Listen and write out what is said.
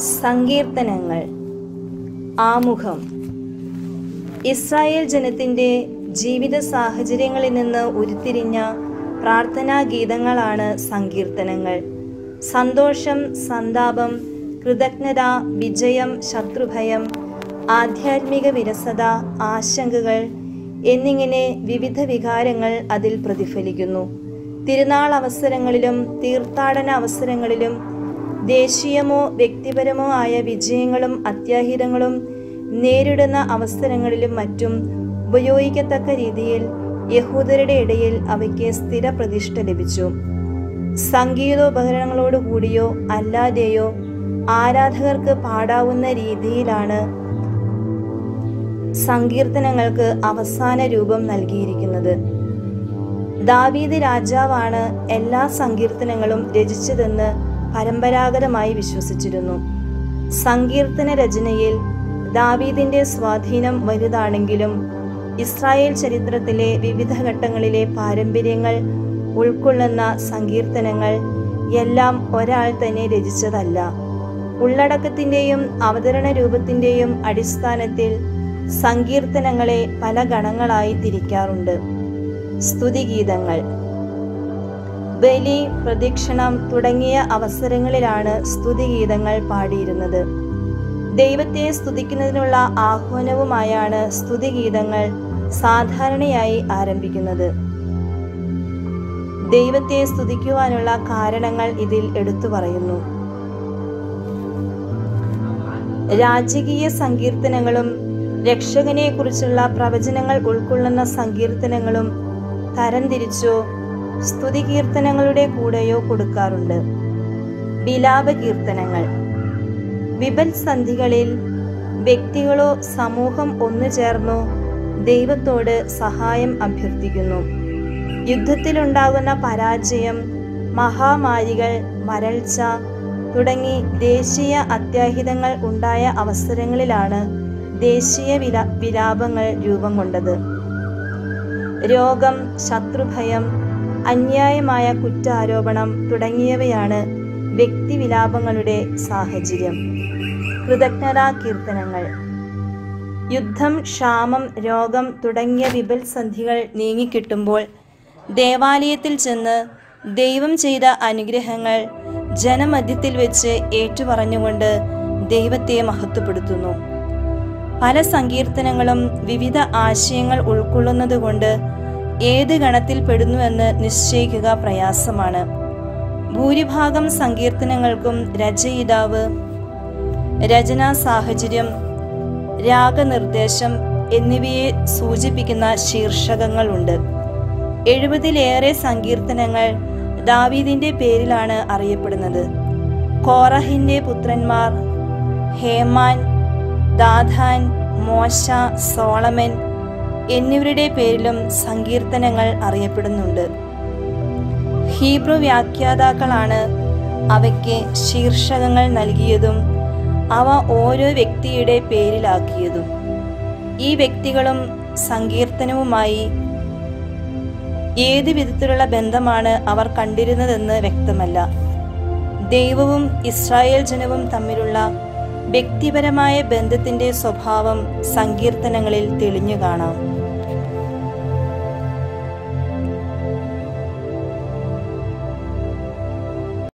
സങ്കീർത്തനങ്ങൾ ആമുഖം ഇസ്രായേൽ ജനത്തിന്റെ ജീവിത സാഹചര്യങ്ങളിൽ നിന്ന് ഉരുത്തിരിഞ്ഞ പ്രാർത്ഥനാ ഗീതങ്ങളാണ് സങ്കീർത്തനങ്ങൾ സന്തോഷം സന്താപം കൃതജ്ഞത വിജയം ശത്രുഭയം ആധ്യാത്മിക വിരസത ആശങ്കകൾ എന്നിങ്ങനെ വിവിധ വികാരങ്ങൾ അതിൽ പ്രതിഫലിക്കുന്നു തിരുനാൾ അവസരങ്ങളിലും തീർത്ഥാടന അവസരങ്ങളിലും ദേശീയമോ വ്യക്തിപരമോ ആയ വിജയങ്ങളും അത്യാഹിതങ്ങളും നേരിടുന്ന അവസരങ്ങളിലും മറ്റും ഉപയോഗിക്കത്തക്ക രീതിയിൽ യഹൂദരുടെ ഇടയിൽ അവയ്ക്ക് സ്ഥിര പ്രതിഷ്ഠ ലഭിച്ചു സംഗീതോപകരണങ്ങളോടുകൂടിയോ അല്ലാതെയോ ആരാധകർക്ക് പാടാവുന്ന രീതിയിലാണ് സങ്കീർത്തനങ്ങൾക്ക് അവസാന രൂപം നൽകിയിരിക്കുന്നത് ദാവീദ് രാജാവാണ് എല്ലാ സങ്കീർത്തനങ്ങളും രചിച്ചതെന്ന് പരമ്പരാഗതമായി വിശ്വസിച്ചിരുന്നു സങ്കീർത്തന രചനയിൽ ദാവീദിന്റെ സ്വാധീനം വലുതാണെങ്കിലും ഇസ്രായേൽ ചരിത്രത്തിലെ വിവിധ ഘട്ടങ്ങളിലെ പാരമ്പര്യങ്ങൾ ഉൾക്കൊള്ളുന്ന സങ്കീർത്തനങ്ങൾ എല്ലാം ഒരാൾ തന്നെ രചിച്ചതല്ല ഉള്ളടക്കത്തിന്റെയും അവതരണ രൂപത്തിന്റെയും അടിസ്ഥാനത്തിൽ സങ്കീർത്തനങ്ങളെ പല ഗണങ്ങളായി തിരിക്കാറുണ്ട് സ്തുതിഗീതങ്ങൾ ബലി പ്രദക്ഷിണം തുടങ്ങിയ അവസരങ്ങളിലാണ് സ്തുതിഗീതങ്ങൾ പാടിയിരുന്നത് ദൈവത്തെ സ്തുതിക്കുന്നതിനുള്ള ആഹ്വാനവുമായാണ് സ്തുതിഗീതങ്ങൾ സാധാരണയായി ആരംഭിക്കുന്നത് ദൈവത്തെ സ്തുതിക്കുവാനുള്ള കാരണങ്ങൾ ഇതിൽ എടുത്തു പറയുന്നു രാജകീയ സങ്കീർത്തനങ്ങളും രക്ഷകനെ കുറിച്ചുള്ള പ്രവചനങ്ങൾ ഉൾക്കൊള്ളുന്ന സങ്കീർത്തനങ്ങളും തരംതിരിച്ചോ സ്തുതി കീർത്തനങ്ങളുടെ കൂടെയോ കൊടുക്കാറുണ്ട് വിലാപ കീർത്തനങ്ങൾ വിപൽ സന്ധികളിൽ വ്യക്തികളോ സമൂഹം ഒന്നു ചേർന്നോ ദൈവത്തോട് സഹായം അഭ്യർത്ഥിക്കുന്നു യുദ്ധത്തിലുണ്ടാകുന്ന പരാജയം മഹാമാരികൾ വരൾച്ച തുടങ്ങി ദേശീയ അത്യാഹിതങ്ങൾ ഉണ്ടായ അവസരങ്ങളിലാണ് ദേശീയ വിലാ വിലാപങ്ങൾ രൂപം കൊണ്ടത് രോഗം ശത്രുഭയം അന്യായമായ കുറ്റാരോപണം തുടങ്ങിയവയാണ് വ്യക്തിവിലാപങ്ങളുടെ സാഹചര്യം കൃതജ്ഞതാ കീർത്തനങ്ങൾ യുദ്ധം ക്ഷാമം രോഗം തുടങ്ങിയ വിപൽസന്ധികൾ നീങ്ങിക്കിട്ടുമ്പോൾ ദേവാലയത്തിൽ ചെന്ന് ദൈവം ചെയ്ത അനുഗ്രഹങ്ങൾ ജനമധ്യത്തിൽ വെച്ച് ഏറ്റുപറഞ്ഞുകൊണ്ട് ദൈവത്തെ മഹത്വപ്പെടുത്തുന്നു പല സങ്കീർത്തനങ്ങളും വിവിധ ആശയങ്ങൾ ഉൾക്കൊള്ളുന്നതുകൊണ്ട് ഏത് ഗണത്തിൽ പെടുന്നുവെന്ന് നിശ്ചയിക്കുക പ്രയാസമാണ് ഭൂരിഭാഗം സങ്കീർത്തനങ്ങൾക്കും രചയിതാവ് രചനാ സാഹചര്യം രാഗനിർദ്ദേശം എന്നിവയെ സൂചിപ്പിക്കുന്ന ശീർഷകങ്ങളുണ്ട് എഴുപതിലേറെ സങ്കീർത്തനങ്ങൾ ദാവീദിന്റെ പേരിലാണ് അറിയപ്പെടുന്നത് കോറഹിന്റെ പുത്രന്മാർ ഹേമാൻ ദാധാൻ മോശ സോളമൻ എന്നിവരുടെ പേരിലും സങ്കീർത്തനങ്ങൾ അറിയപ്പെടുന്നുണ്ട് ഹീബ്രു വ്യാഖ്യാതാക്കളാണ് അവയ്ക്ക് ശീർഷകങ്ങൾ നൽകിയതും അവ ഓരോ വ്യക്തിയുടെ പേരിലാക്കിയതും ഈ വ്യക്തികളും സങ്കീർത്തനവുമായി ഏത് വിധത്തിലുള്ള ബന്ധമാണ് അവർ കണ്ടിരുന്നതെന്ന് വ്യക്തമല്ല ദൈവവും ഇസ്രായേൽ ജനവും തമ്മിലുള്ള വ്യക്തിപരമായ ബന്ധത്തിന്റെ സ്വഭാവം സങ്കീർത്തനങ്ങളിൽ തെളിഞ്ഞു കാണാം